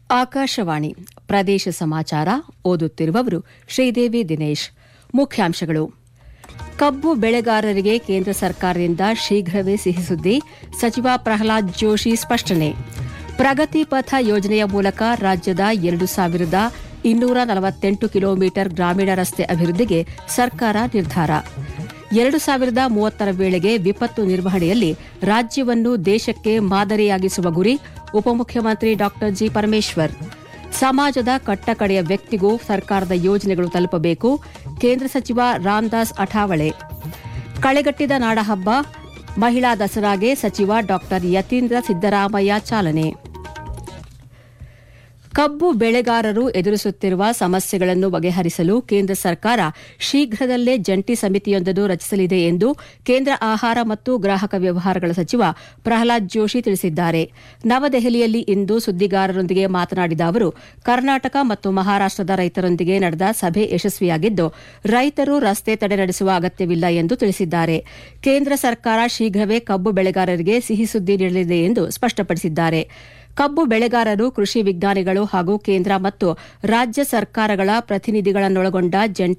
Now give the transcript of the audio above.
ಆಕಾಶವಾಣಿ ಪ್ರದೇಶ ಸಮಾಚಾರ ಓದುತ್ತಿರುವವರು ಶ್ರೀದೇವಿ ದಿನೇಶ್ ಮುಖ್ಯಾಂಶಗಳು ಕಬ್ಬು ಬೆಳೆಗಾರರಿಗೆ ಕೇಂದ್ರ ಸರ್ಕಾರದಿಂದ ಶೀಘ್ರವೇ ಸಿಹಿ ಸುದ್ದಿ ಸಚಿವ ಪ್ರಹ್ಲಾದ್ ಜೋಶಿ ಸ್ಪಷ್ಟನೆ ಪ್ರಗತಿ ಪಥ ಯೋಜನೆಯ ಮೂಲಕ ರಾಜ್ಯದ ಎರಡು ಸಾವಿರದ ಇನ್ನೂರ ನಲವತ್ತೆಂಟು ಕಿಲೋಮೀಟರ್ ಗ್ರಾಮೀಣ ರಸ್ತೆ ಅಭಿವೃದ್ಧಿಗೆ ಸರ್ಕಾರ ನಿರ್ಧಾರ ಎರಡು ಸಾವಿರದ ಮೂವತ್ತರ ವೇಳೆಗೆ ವಿಪತ್ತು ನಿರ್ವಹಣೆಯಲ್ಲಿ ರಾಜ್ಯವನ್ನು ದೇಶಕ್ಕೆ ಮಾದರಿಯಾಗಿಸುವ ಗುರಿ ಉಪಮುಖ್ಯಮಂತ್ರಿ ಡಾ ಜಿ ಪರಮೇಶ್ವರ್ ಸಮಾಜದ ಕಟ್ಟಕಡೆಯ ವ್ಯಕ್ತಿಗೂ ಸರ್ಕಾರದ ಯೋಜನೆಗಳು ತಲುಪಬೇಕು ಕೇಂದ್ರ ಸಚಿವ ರಾಮದಾಸ್ ಅಠಾವಳೆ ಕಳೆಗಟ್ಟಿದ ನಾಡಹಬ್ಬ ಮಹಿಳಾ ದಸರಾಗೆ ಸಚಿವ ಡಾ ಯತೀಂದ್ರ ಸಿದ್ದರಾಮಯ್ಯ ಚಾಲನೆ ಕಬ್ಬು ಬೆಳೆಗಾರರು ಎದುರಿಸುತ್ತಿರುವ ಸಮಸ್ಯೆಗಳನ್ನು ಬಗೆಹರಿಸಲು ಕೇಂದ್ರ ಸರ್ಕಾರ ಶೀಘ್ರದಲ್ಲೇ ಜಂಟಿ ಸಮಿತಿಯೊಂದನ್ನು ರಚಿಸಲಿದೆ ಎಂದು ಕೇಂದ್ರ ಆಹಾರ ಮತ್ತು ಗ್ರಾಹಕ ವ್ಯವಹಾರಗಳ ಸಚಿವ ಪ್ರಹ್ಲಾದ್ ಜೋಶಿ ತಿಳಿಸಿದ್ದಾರೆ ನವದೆಹಲಿಯಲ್ಲಿ ಇಂದು ಸುದ್ದಿಗಾರರೊಂದಿಗೆ ಮಾತನಾಡಿದ ಅವರು ಕರ್ನಾಟಕ ಮತ್ತು ಮಹಾರಾಷ್ಟದ ರೈತರೊಂದಿಗೆ ನಡೆದ ಸಭೆ ಯಶಸ್ವಿಯಾಗಿದ್ದು ರೈತರು ರಸ್ತೆ ತಡೆ ನಡೆಸುವ ಅಗತ್ಯವಿಲ್ಲ ಎಂದು ತಿಳಿಸಿದ್ದಾರೆ ಕೇಂದ್ರ ಸರ್ಕಾರ ಶೀಘ್ರವೇ ಕಬ್ಬು ಬೆಳೆಗಾರರಿಗೆ ಸಿಹಿ ಸುದ್ದಿ ನೀಡಲಿದೆ ಎಂದು ಸ್ಪಷ್ಟಪಡಿಸಿದ್ದಾರೆ ಕಬ್ಬು ಬೆಳೆಗಾರರು ಕೃಷಿ ವಿಜ್ಞಾನಿಗಳು ಹಾಗೂ ಕೇಂದ್ರ ಮತ್ತು ರಾಜ್ಯ ಸರ್ಕಾರಗಳ ಪ್ರತಿನಿಧಿಗಳನ್ನೊಳಗೊಂಡ ಜಂಟಿ